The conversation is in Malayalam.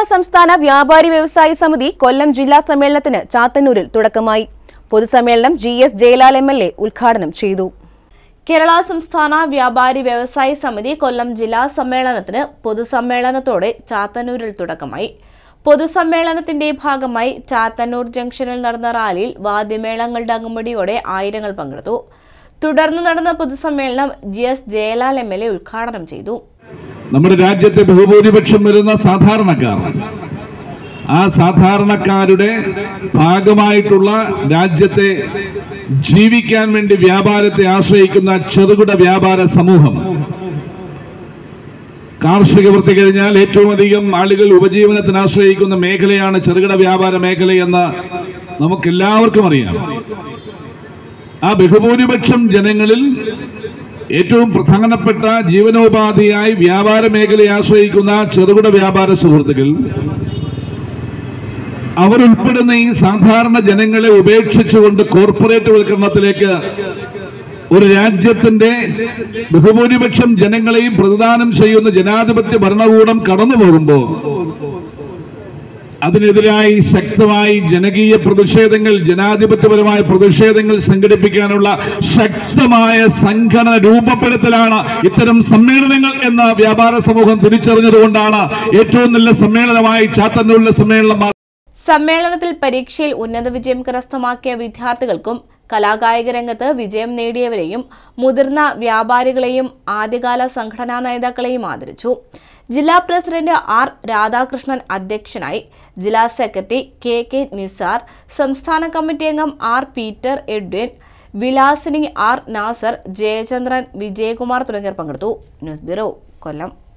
സംസ്ഥാന വ്യാപാരി വ്യവസായി സമിതി കൊല്ലം ജില്ലാ സമ്മേളനത്തിന് ചാത്തന്നൂരിൽ തുടക്കമായി പൊതുസമ്മേളനം G S Jayalal M L A ഉദ്ഘാടനം ചെയ്തു കേരള സംസ്ഥാന വ്യാപാരി വ്യവസായി സമിതി കൊല്ലം ജില്ലാ സമ്മേളനത്തിന് പൊതുസമ്മേളനത്തോടെ ചാത്തന്നൂരിൽ തുടക്കമായി പൊതുസമ്മേളനത്തിന്റെ ഭാഗമായി ചാത്തന്നൂർ ജംഗ്ഷനിൽ നടന്ന റാലിയിൽ വാദ്യമേളങ്ങളുടെ അകമ്പടിയോടെ ആയിരങ്ങൾ പങ്കെടുത്തു തുടർന്ന് നടന്ന പൊതുസമ്മേളനം G S Jayalal M L A ഉദ്ഘാടനം ചെയ്തു നമ്മുടെ രാജ്യത്തെ ബഹുഭൂരിപക്ഷം വരുന്ന സാധാരണക്കാർ ആ സാധാരണക്കാരുടെ ഭാഗമായിട്ടുള്ള രാജ്യത്തെ ജീവിക്കാൻ വേണ്ടി വ്യാപാരത്തെ ആശ്രയിക്കുന്ന ചെറുകിട വ്യാപാര സമൂഹം കാർഷിക വൃത്തി കഴിഞ്ഞാൽ ഏറ്റവും അധികം ആളുകൾ ഉപജീവനത്തിന് ആശ്രയിക്കുന്ന മേഖലയാണ് ചെറുകിട വ്യാപാര മേഖലയെന്ന് നമുക്കെല്ലാവർക്കും അറിയാം ആ ബഹുഭൂരിപക്ഷം ജനങ്ങളിൽ ഏറ്റവും പ്രധാനപ്പെട്ട ജീവനോപാധിയായി വ്യാപാര മേഖലയെ ആശ്രയിക്കുന്ന ചെറുകിട വ്യാപാര സുഹൃത്തുക്കൾ അവരുൾപ്പെടുന്ന ഈ സാധാരണ ജനങ്ങളെ ഉപേക്ഷിച്ചുകൊണ്ട് കോർപ്പറേറ്റ് വൽക്കരണത്തിലേക്ക് ഒരു രാജ്യത്തിന്റെ ബഹുഭൂരിപക്ഷം ജനങ്ങളെയും പ്രതിദാനം ചെയ്യുന്ന ജനാധിപത്യ ഭരണകൂടം കടന്നു പോകുമ്പോൾ അതിനെതിരായി ശക്തമായി ജനകീയ പ്രതിഷേധങ്ങൾ ജനാധിപത്യപരമായ പ്രതിഷേധങ്ങൾ സംഘടിപ്പിക്കാനുള്ള ശക്തമായ സംഘടന രൂപപ്പെടുത്തലാണ് ഇത്തരം സമ്മേളനങ്ങൾ എന്ന വ്യാപാര സമൂഹം തിരിച്ചറിഞ്ഞതുകൊണ്ടാണ് ഏറ്റവും നല്ല സമ്മേളനമായി ചാത്തന്നൂരിലെ സമ്മേളനം മാറി- സമ്മേളനത്തിൽ പരീക്ഷയിൽ ഉന്നത വിജയം കരസ്ഥമാക്കിയ വിദ്യാർത്ഥികൾക്കും കലാകായിക രംഗത്ത് വിജയം നേടിയവരെയും മുതിർന്ന വ്യാപാരികളെയും ആദ്യകാല സംഘടനാ നേതാക്കളെയും ആദരിച്ചു ജില്ലാ പ്രസിഡന്റ് ആർ രാധാകൃഷ്ണൻ അധ്യക്ഷനായി ജില്ലാ സെക്രട്ടറി കെ കെ നിസാർ സംസ്ഥാന കമ്മിറ്റി അംഗം R Peter Edwin Vilasini R Nasar Jayachandran Vijayakumar തുടങ്ങിയവർ പങ്കെടുത്തു ന്യൂസ് ബ്യൂറോ കൊല്ലം